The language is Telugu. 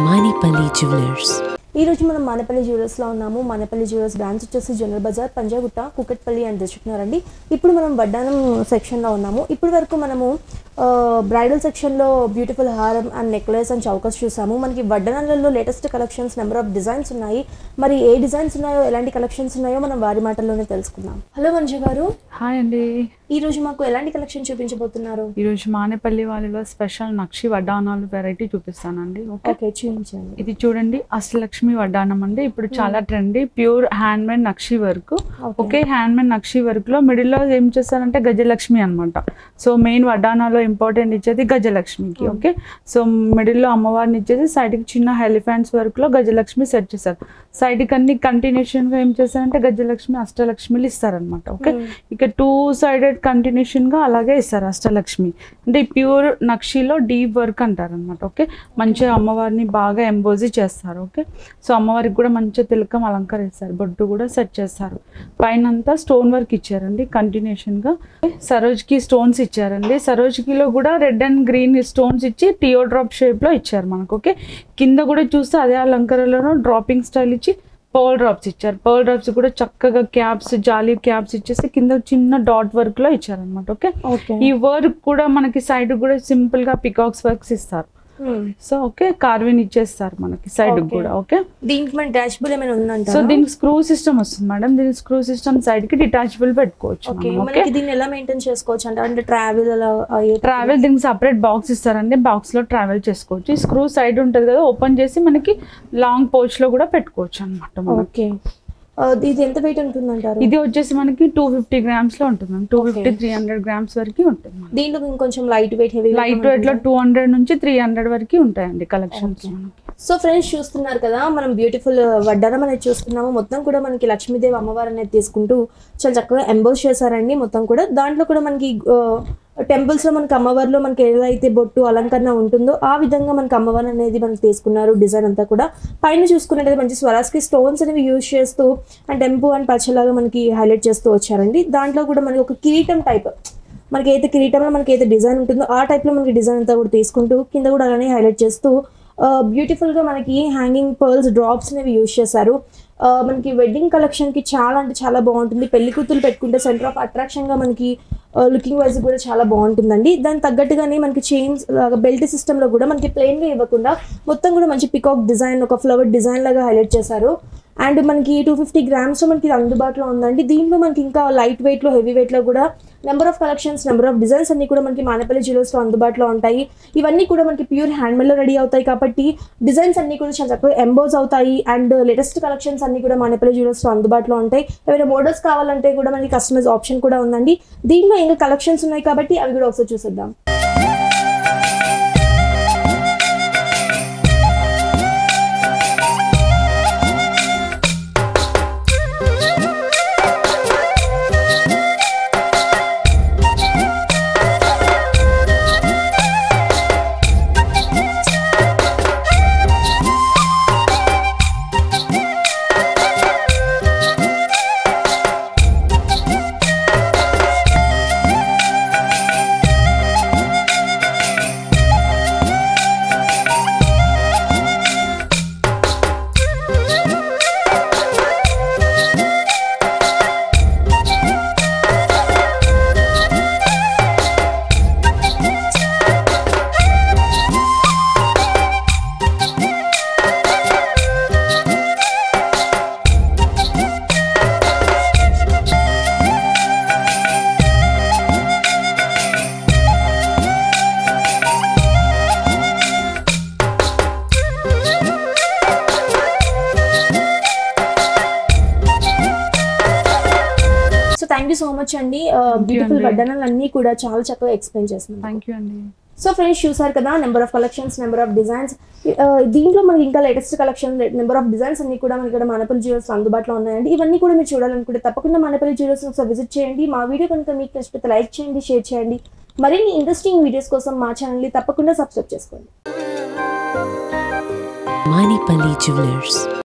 Manipali Jewelers. ఈ రోజు మనం మానపల్లి జ్యువెలర్స్లో ఉన్నాము మానపల్లి జ్యువెలర్స్ బ్రాంచ్ వచ్చేసి జనరల్ బజార్ పంజాగుట్ట కుకట్పల్లి అని తెచ్చుకున్నారండి ఇప్పుడు మనం వడ్డానం సెక్షన్లో ఉన్నాము ఇప్పటి వరకు మనము బ్రైడల్ సెక్షన్లో బ్యూటిఫుల్ హారం అండ్ నెక్లెస్ అండ్ చౌకస్ చూసాము మనకి వడ్డానాలలో latest collections number of designs ఉన్నాయి మరి ఏ డిజైన్స్ ఉన్నాయో ఎలాంటి కలెక్షన్స్ ఉన్నాయో మనం వారి మాటల్లోనే తెలుసుకుందాం హలో మంజు గారు హాయ్ అండి ఈ రోజు మాకు ఎలాంటి కలెక్షన్ చూపించబోతున్నారు ఈరోజు మానేపల్లి వాళ్ళలో స్పెషల్ నక్షి వడ్డానాలు వెరైటీ చూపిస్తానండి ఓకే ఓకే చూపించండి ఇది చూడండి అష్టలక్ష్మి వడ్డానం అండి ఇప్పుడు చాలా ట్రెండీ ప్యూర్ హ్యాండ్ మేడ్ నక్షి వర్క్ ఓకే హ్యాండ్ మేడ్ నక్షి వర్క్ లో మిడిల్ లో ఏం చేస్తారంటే గజలక్ష్మి అన్నమాట సో మెయిన్ వడ్డానాలో ఇంపార్టెంట్ ఇచ్చేది గజలక్ష్మికి ఓకే సో మిడిల్ లో అమ్మవారిని ఇచ్చేసి సైడ్ కి చిన్న ఎలిఫెంట్స్ వర్క్ లో గజలక్ష్మి సెట్ చేశారు సైడ్ కి అన్ని కంటిన్యూషన్ గా ఏం చేస్తారంటే గజలక్ష్మి అష్టలక్ష్మిలు ఇస్తారనమాట ఓకే ఇక టూ సైడెడ్ కంటిన్యూషన్ గా అలాగే ఇస్తారు అష్టలక్ష్మి అంటే ప్యూర్ నక్షిలో డీప్ వర్క్ అంటారు అనమాట ఓకే మంచిగా అమ్మవారిని బాగా ఎంబోజీ చేస్తారు ఓకే సో అమ్మవారికి కూడా మంచిగా తిలకం అలంకరిస్తారు బొట్టు కూడా సెట్ చేస్తారు పైన అంతా స్టోన్ వర్క్ ఇచ్చారండి కంటిన్యూషన్ గా సరోజ్కి స్టోన్స్ ఇచ్చారండి సరోజ్కిలో కూడా రెడ్ అండ్ గ్రీన్ స్టోన్స్ ఇచ్చి టియో డ్రాప్ షేప్ లో ఇచ్చారు మనకు ఓకే కింద కూడా చూస్తే అదే అలంకరణలో డ్రాపింగ్ స్టైల్ ఇచ్చి పర్ల్ డ్రాప్స్ ఇచ్చారు పర్ల్ డ్రాప్స్ కూడా చక్కగా క్యాప్స్ జాలీ క్యాప్స్ ఇచ్చేసి కింద చిన్న డాట్ వర్క్ లో ఇచ్చారనమాట ఓకే ఓకే ఈ వర్క్ కూడా మనకి సైడ్ కూడా సింపుల్ గా పికాక్స్ వర్క్స్ ఇస్తారు సో ఓకే కార్విన్ ఇచ్చేస్తారు మనకి సైడ్ Okay. కూడా ఓకే దీనికి మన డాష్బుల్ ఏమైనా సో ఉందంటారా దీనికి స్క్రూ సిస్టమ్ వస్తుంది మేడం దీని స్క్రూ సిస్టమ్ సైడ్ కి డిటాచబుల్ పెట్టుకోవచ్చు ఓకే మనం, ఓకే మనకి దీన్ని ఎలా మెయింటైన్ చేసుకోవచ్చు అంటే అంటే ట్రావెల్ అలా అయ్యే- ట్రావెల్ దీనికి సపరేట్ బాక్స్ ఇస్తారండి బాక్స్ లో ట్రావెల్ చేసుకోవచ్చు ఈ స్క్రూ సైడ్ ఉంటుంది కదా ఓపెన్ చేసి మనకి లాంగ్ పౌచ్ లో కూడా పెట్టుకోవచ్చు అనమాట మనం ఓకే ఆ, ఇది ఎంత వెయిట్ ఉంటుందంటారు ఇది వచ్చేసి మనకి టూ ఫిఫ్టీ గ్రామ్స్ లో ఉంటుంది two fifty three hundred grams వరకు ఉంటుంది మనకి. దీంట్లో ఇంకొంచెం light weight heavy light weight లో టూ హండ్రెడ్ నుంచి త్రీ హండ్రెడ్ వరకు ఉంటాయండి కలెక్షన్స్ సో ఫ్రెండ్స్ చూస్తున్నారు కదా మనం బ్యూటిఫుల్ వడ్డానం అనేది చూస్తున్నాము మొత్తం కూడా మనకి లక్ష్మీదేవి అమ్మవారు అనేది తీసుకుంటూ చాలా చక్కగా ఎంబోస్ చేశారండి మొత్తం కూడా దాంట్లో కూడా మనకి టెంపుల్స్ లో మనకి అమ్మవారిలో మనకి ఏదైతే బొట్టు అలంకరణ ఉంటుందో ఆ విధంగా మనకి అమ్మవారు అనేది మనకి తీసుకున్నారు డిజైన్ అంతా కూడా పైన చూసుకున్నట్టయితే మంచి స్వరాస్కి స్టోన్స్ అనేవి యూజ్ చేస్తూ అండ్ టెంపు అండ్ పచ్చలాగా మనకి హైలైట్ చేస్తూ వచ్చారండి దాంట్లో కూడా మనకి ఒక కిరీటం టైప్ మనకి అయితే కిరీటంలో మనకి అయితే డిజైన్ ఉంటుందో ఆ టైప్లో మనకి డిజైన్ అంతా కూడా తీసుకుంటూ కింద కూడా అలానే హైలైట్ చేస్తూ బ్యూటిఫుల్గా మనకి హ్యాంగింగ్ పర్ల్స్ డ్రాప్స్ అనేవి యూజ్ చేశారు ఆ, మనకి వెడ్డింగ్ కలెక్షన్కి చాలా అంటే చాలా బాగుంటుంది పెళ్లి కూతురు పెట్టుకుంటే సెంటర్ ఆఫ్ అట్రాక్షన్గా మనకి లుకింగ్ వైజ్ కూడా చాలా బాగుంటుందండి దానికి తగ్గట్టుగానే మనకి చైన్స్ బెల్ట్ సిస్టంలో కూడా మనకి ప్లెయిన్గా ఇవ్వకుండా మొత్తం కూడా మంచి పికాక్ డిజైన్ ఒక ఫ్లవర్ డిజైన్ లాగా హైలైట్ చేశారు అండ్ మనకి టూ ఫిఫ్టీ గ్రామ్స్లో మనకి ఇది అందుబాటులో ఉందండి దీంట్లో మనకి ఇంకా లైట్ వెయిట్లో హెవీ వెయిట్లో కూడా number of collections number of designs అన్ని కూడా మనకి మానపల్లి జ్యువెలర్స్లో అందుబాటులో ఉంటాయి ఇవన్నీ కూడా మనకి ప్యూర్ హ్యాండ్మేడ్లో రెడీ అవుతాయి కాబట్టి డిజైన్స్ అన్ని కూడా చాలా చక్కగా ఎంబోజ్ అవుతాయి అండ్ లేటెస్ట్ కలెక్షన్స్ అన్ని కూడా మానపల్లి జ్యువెలర్స్లో అందుబాటులో ఉంటాయి ఏమైనా మోడల్స్ కావాలంటే కూడా మనకి కస్టమైజ్ ఆప్షన్ కూడా ఉందండి దీంట్లో ఇంకా కలెక్షన్స్ ఉన్నాయి కాబట్టి అవి కూడా ఒకసారి చూసేద్దాం so thank you so much అండి బ్యూటిఫుల్ అండి. వడ్డనాలు అన్నీ కూడా చాలా చక్కగా ఎక్స్ప్లెయిన్ చేస్తున్నాను థ్యాంక్ యూ అండి సో ఫ్రెండ్స్ చూసారు కదా number of collections number of designs దీంట్లో మనకి ఇంకా latest collection number of designs అన్ని కూడా మనకి ఇక్కడ మానపల్లి జ్యువెల్స్ అందుబాటులో ఉన్నాయండి ఇవన్నీ కూడా మీరు చూడాలనుకుంటే తప్పకుండా మానపల్లి జ్యువెల్స్ ఒకసారి విజిట్ చేయండి మా వీడియో కనుక మీకు నచ్చితే లైక్ చేయండి షేర్ చేయండి మరిన్ని ఇంట్రెస్టింగ్ వీడియోస్ కోసం మా ఛానల్ని తప్పకుండా సబ్స్క్రైబ్ చేసుకోండి Manipali Jewelers.